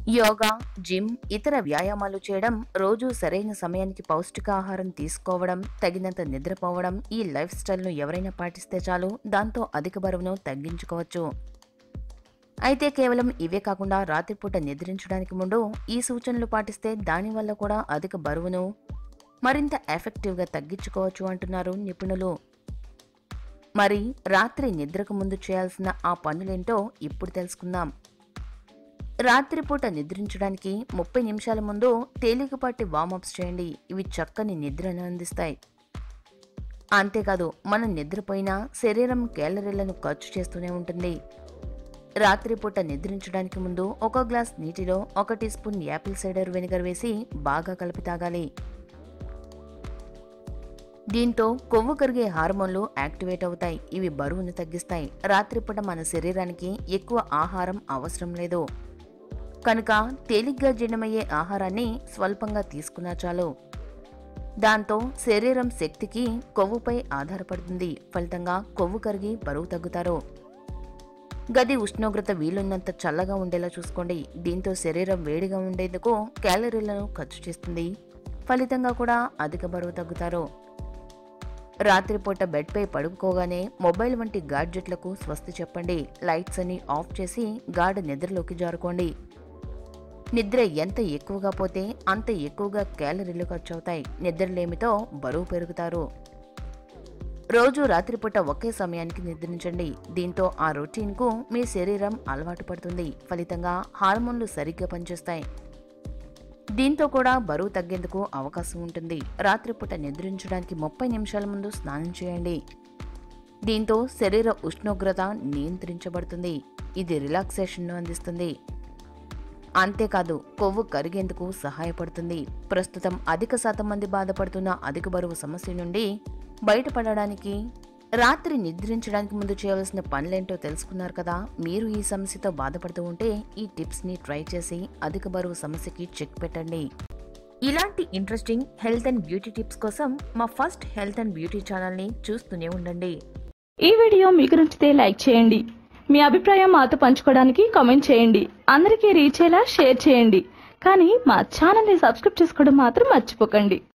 yoga gym ఇతర వ్యాయామాలు చేయడం రోజు సరైన సమయానికి పౌష్టికాహారం తీసుకోవడం తగినంత నిద్రపోవడం ఈ లైఫ్ స్టైల్ను ఎవరైనా పాటిస్తే చాలు దాంతో అధిక బరువును తగ్గించుకోవచ్చు అయితే కేవలం ఇవే కాకుండా రాత్రిపూట నిద్రించడానికి ముందు ఈ సూచనలు పాటిస్తే దానివల్ల కూడా అధిక బరువును మరింత ఎఫెక్టివ్గా తగ్గించుకోవచ్చు అంటున్నారు నిపుణులు మరి రాత్రి నిద్రకు ముందు చేయాల్సిన ఆ పనులేంటో ఇప్పుడు తెలుసుకుందాం రాత్రిపూట నిద్రించడానికి ముప్పై నిమిషాల ముందు తేలికపాటి వార్మప్స్ చేయండి ఇవి చక్కని నిద్రను అందిస్తాయి అంతేకాదు మనం నిద్రపోయినా శరీరం క్యాలరీలను ఖర్చు చేస్తూనే ఉంటుంది రాత్రిపూట నిద్రించడానికి ముందు ఒక గ్లాస్ నీటిలో ఒక teaspoon apple cider vinegar వేసి బాగా కలిపి తాగాలి దీంతో కొవ్వు కరిగే హార్మోన్లు యాక్టివేట్ అవుతాయి ఇవి బరువును తగ్గిస్తాయి రాత్రిపూట మన శరీరానికి ఎక్కువ ఆహారం అవసరం లేదు కనుక తేలిగ్గా జీర్ణమయ్యే ఆహారాన్ని స్వల్పంగా తీసుకున్నా చాలు దాంతో శరీరం శక్తికి కొవ్వుపై ఆధారపడుతుంది ఫలితంగా కొవ్వు కరిగి బరువు తగ్గుతారు గది ఉష్ణోగ్రత వీలున్నంత చల్లగా ఉండేలా చూసుకోండి దీంతో శరీరం వేడిగా ఉండేందుకు క్యాలరీలను ఖర్చు చేస్తుంది ఫలితంగా కూడా అధిక బరువు తగ్గుతారు రాత్రిపూట బెడ్పై పడుకోగానే మొబైల్ వంటి గాడ్జెట్లకు స్వస్తి చెప్పండి లైట్స్ అన్ని ఆఫ్ చేసి గాఢ నిద్రలోకి జారుకోండి నిద్ర ఎంత ఎక్కువగా పోతే అంత ఎక్కువగా క్యాలరీలు ఖర్చవుతాయి నిద్రలేమితో బరువు పెరుగుతారు రోజు రాత్రిపూట ఒకే సమయానికి నిద్రించండి దీంతో ఆ రొటీన్కు మీ శరీరం అలవాటు పడుతుంది ఫలితంగా హార్మోన్లు సరిగ్గా పనిచేస్తాయి దీంతో కూడా బరువు తగ్గేందుకు అవకాశం ఉంటుంది రాత్రిపూట నిద్రించడానికి ముప్పై నిమిషాల ముందు స్నానం చేయండి దీంతో శరీర ఉష్ణోగ్రత నియంత్రించబడుతుంది ఇది రిలాక్సేషన్ను అందిస్తుంది అంతేకాదు కొవ్వు కరిగేందుకు సహాయపడుతుంది ప్రస్తుతం అధిక శాతం మంది బాధపడుతున్న అధిక బరువు సమస్య నుండి బయటపడడానికి రాత్రి నిద్రించడానికి ముందు చేయవలసిన పనులేంటో తెలుసుకున్నారు కదా మీరు ఈ సమస్యతో బాధపడుతూ ఉంటే ఈ టిప్స్ని ట్రై చేసి అధిక బరువు సమస్యకి చెక్ పెట్టండి ఇలాంటి interesting health and beauty tips కోసం మా ఫస్ట్ హెల్త్ అండ్ బ్యూటీ ఛానల్ని చూస్తూనే ఉండండి ఈ వీడియో మీకు నచ్చితే లైక్ చేయండి మీ అభిప్రాయం మాతో పంచుకోవడానికి కామెంట్ చేయండి అందరికీ రీచ్ అయ్యేలా షేర్ చేయండి కానీ మా ఛానల్ని సబ్స్క్రైబ్ చేసుకోవడం మాత్రం మర్చిపోకండి